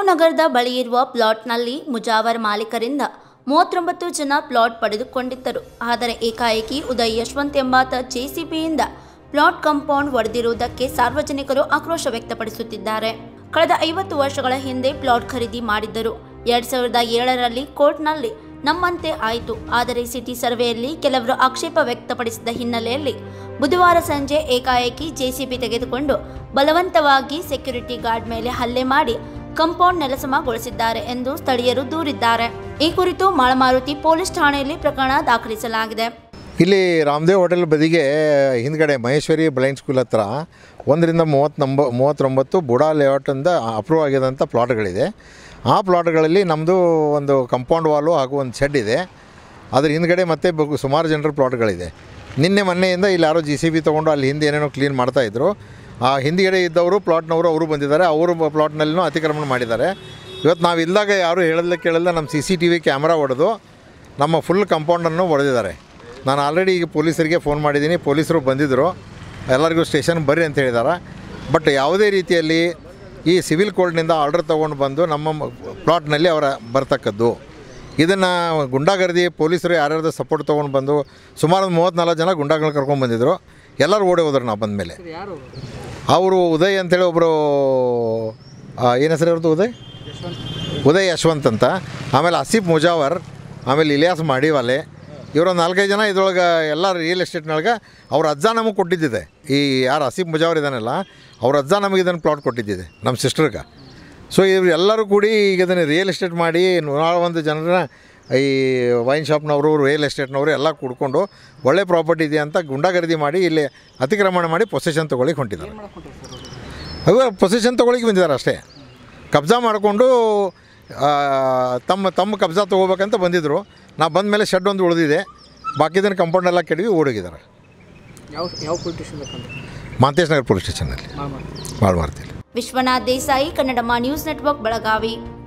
ನಗರದ ಬಳಿ ಇರುವ ಪ್ಲಾಟ್ನಲ್ಲಿ ಮುಜಾವರ್ ಮಾಲೀಕರಿಂದ ಮೂವತ್ತೊಂಬತ್ತು ಜನ ಪ್ಲಾಟ್ ಪಡೆದುಕೊಂಡಿದ್ದರು ಆದರೆ ಏಕಾಏಕಿ ಉದಯ್ ಯಶವಂತ್ ಎಂಬಾತ ಜೆಸಿಬಿಯಿಂದ ಪ್ಲಾಟ್ ಕಾಂಪೌಂಡ್ ಒಡೆದಿರುವುದಕ್ಕೆ ಸಾರ್ವಜನಿಕರು ಆಕ್ರೋಶ ವ್ಯಕ್ತಪಡಿಸುತ್ತಿದ್ದಾರೆ ಕಳೆದ ಐವತ್ತು ವರ್ಷಗಳ ಹಿಂದೆ ಪ್ಲಾಟ್ ಖರೀದಿ ಮಾಡಿದ್ದರು ಎರಡ್ ಸಾವಿರದ ಏಳರಲ್ಲಿ ಕೋರ್ಟ್ನಲ್ಲಿ ನಮ್ಮಂತೆ ಆಯಿತು ಆದರೆ ಸಿಟಿ ಸರ್ವೆಯಲ್ಲಿ ಕೆಲವರು ಆಕ್ಷೇಪ ವ್ಯಕ್ತಪಡಿಸಿದ ಹಿನ್ನೆಲೆಯಲ್ಲಿ ಬುಧವಾರ ಸಂಜೆ ಏಕಾಏಕಿ ಜೆಸಿಬಿ ತೆಗೆದುಕೊಂಡು ಬಲವಂತವಾಗಿ ಸೆಕ್ಯೂರಿಟಿ ಗಾರ್ಡ್ ಮೇಲೆ ಹಲ್ಲೆ ಮಾಡಿ ಕಾಂಪೌಂಡ್ ನೆಲಸಮಗೊಳಿಸಿದ್ದಾರೆ ಎಂದು ಸ್ಥಳೀಯರು ದೂರಿದ್ದಾರೆ ಈ ಕುರಿತು ಮಾಳಮಾರುತಿ ಪೊಲೀಸ್ ಠಾಣೆಯಲ್ಲಿ ಪ್ರಕರಣ ದಾಖಲಿಸಲಾಗಿದೆ ಇಲ್ಲಿ ರಾಮದೇವ್ ಹೋಟೆಲ್ ಬದಿಗೆ ಹಿಂದ್ಗಡೆ ಮಹೇಶ್ವರಿ ಬ್ಲೈಂಡ್ ಸ್ಕೂಲ್ ಹತ್ರ ಒಂದರಿಂದ ಮೂವತ್ತೊಂಬ ಮೂವತ್ತೊಂಬತ್ತು ಬುಡಾ ಲೇಔಟಿಂದ ಅಪ್ರೂವ್ ಆಗಿದಂಥ ಪ್ಲಾಟ್ಗಳಿದೆ ಆ ಪ್ಲಾಟ್ಗಳಲ್ಲಿ ನಮ್ಮದು ಒಂದು ಕಂಪೌಂಡ್ ವಾಲು ಹಾಗೂ ಒಂದು ಶೆಡ್ ಇದೆ ಅದ್ರ ಹಿಂದ್ಗಡೆ ಮತ್ತೆ ಬ- ಸುಮಾರು ಜನರ ಪ್ಲಾಟ್ಗಳಿದೆ ನಿನ್ನೆ ಮೊನ್ನೆಯಿಂದ ಇಲ್ಲಿ ಯಾರೋ ಜಿ ಸಿ ಬಿ ತೊಗೊಂಡು ಅಲ್ಲಿ ಹಿಂದೆ ಏನೇನೋ ಕ್ಲೀನ್ ಮಾಡ್ತಾಯಿದ್ರು ಆ ಹಿಂದ್ಗಡೆ ಇದ್ದವರು ಪ್ಲಾಟ್ನವರು ಅವರು ಬಂದಿದ್ದಾರೆ ಅವರು ಪ್ಲಾಟ್ನಲ್ಲಿನೂ ಅತಿಕ್ರಮಣ ಮಾಡಿದ್ದಾರೆ ಇವತ್ತು ನಾವು ಇದ್ದಾಗ ಯಾರು ಹೇಳಲ್ಲ ಕೇಳಲ್ಲ ನಮ್ಮ C C T V camera ಹೊಡೆದು ನಮ್ಮ ಫುಲ್ ಕಂಪೌಂಡನ್ನು ಹೊಡೆದಿದ್ದಾರೆ ನಾನು ಆಲ್ರೆಡಿ ಈಗ ಪೊಲೀಸರಿಗೆ ಫೋನ್ ಮಾಡಿದ್ದೀನಿ ಪೊಲೀಸರು ಬಂದಿದ್ದರು ಎಲ್ಲರಿಗೂ ಸ್ಟೇಷನ್ ಬರ್ರಿ ಅಂತ ಹೇಳಿದ್ದಾರೆ ಬಟ್ ಯಾವುದೇ ರೀತಿಯಲ್ಲಿ ಈ ಸಿವಿಲ್ ಕೋರ್ಟ್ನಿಂದ ಆರ್ಡರ್ ತೊಗೊಂಡು ಬಂದು ನಮ್ಮ ಮ- ಪ್ಲಾಟ್ನಲ್ಲಿ ಅವರ ಬರ್ತಕ್ಕದ್ದು ಇದನ್ನು ಗುಂಡಾಗರ್ದಿ ಪೊಲೀಸರು ಯಾರ್ಯಾರ್ದು ಸಪೋರ್ಟ್ ತೊಗೊಂಡು ಬಂದು ಸುಮಾರು ಒಂದು ಮೂವತ್ತ್ನಾಲ್ಕು ಜನ ಗುಂಡಾಗಳು ಕರ್ಕೊಂಡು ಬಂದಿದ್ದರು ಎಲ್ಲರೂ ಓಡಿ ಹೋದ್ರು ನಾವು ಬಂದ ಮೇಲೆ ಅವರು ಉದಯ್ ಅಂತೇಳಿ ಒಬ್ಬರು ಏನು ಹೆಸರು ಅವ್ರದ್ದು ಉದಯ್ ಉದಯ್ ಯಶವಂತ್ ಅಂತ ಆಮೇಲೆ ಆಸಿಫ್ ಮುಜಾವರ್ ಆಮೇಲೆ ಇಲಿಯಾಸ್ ಮಾಡಿವಾಲೆ ಇವರೊಂದು ನಾಲ್ಕೈದು ಜನ ಇದ್ರೊಳಗೆ ಎಲ್ಲ ರಿಯಲ್ ಎಸ್ಟೇಟ್ನೊಳಗೆ ಅವ್ರ ಅಜ್ಜ ನಮಗೆ ಕೊಟ್ಟಿದ್ದಿದೆ ಈ ಯಾರು ಆಸಿಫ್ ಮುಜಾವರ್ ಇದ್ದಾನಲ್ಲ ಅವ್ರ ಅಜ್ಜ ನಮಗೆ ಇದನ್ನು ಪ್ಲಾಟ್ ಕೊಟ್ಟಿದ್ದಿದೆ ನಮ್ಮ ಸಿಸ್ಟರ್ಗೆ ಸೊ ಇವ್ರು ಎಲ್ಲರೂ ಕೂಡಿ ಈಗ ಇದನ್ನು ರಿಯಲ್ ಎಸ್ಟೇಟ್ ಮಾಡಿ ನೂರ ಒಂದು ಜನರನ್ನ ಈ ವೈನ್ ಶಾಪ್ನವರು ರಿಯಲ್ ಎಸ್ಟೇಟ್ನವರು ಎಲ್ಲ ಕೂಡ್ಕೊಂಡು ಒಳ್ಳೆ ಪ್ರಾಪರ್ಟಿ ಇದೆ ಅಂತ ಗುಂಡಾಗರ್ದಿ ಮಾಡಿ ಇಲ್ಲಿ ಅತಿಕ್ರಮಣ ಮಾಡಿ ಪೊಸೆಷನ್ ತೊಗೊಳಿಕ್ಕೆ ಹೊಂಟಿದ್ದಾರೆ ಅವು ಪೊಸಿಷನ್ ತೊಗೊಳಿಕ್ಕೆ ಬಂದಿದ್ದಾರೆ ಅಷ್ಟೇ ಕಬ್ಜಾ ಮಾಡಿಕೊಂಡು ತಮ್ಮ ತಮ್ಮ ಕಬ್ಜಾ ತೊಗೋಬೇಕಂತ ಬಂದಿದ್ದರು ನಾ ಬಂದ ಮೇಲೆ ಶೆಡ್ ಒಂದು ಉಳಿದಿದೆ ಬಾಕಿದನ್ನು ಕಂಪೌಂಡ್ ಎಲ್ಲ ಕೆಡವಿ ಓಡೋಗಿದ್ದಾರೆ ಯಾವ ಯಾವ ಪೊಲೀಸ್ ಸ್ಟೇಷನ್ ಬೇಕಂತ ಮಾಂತೇಶ್ ನಗರ್ ಪೊಲೀಸ್ ಸ್ಟೇಷನಲ್ಲಿ ಮಾಡಿ ಭಾಳ ಮಾಡ್ತೀವಿ ವಿಶ್ವನಾಥ್ ದೇಸಾಯಿ ಕನ್ನಡಮ ನ್ಯೂಸ್ ನೆಟ್ವರ್ಕ್ ಬೆಳಗಾವಿ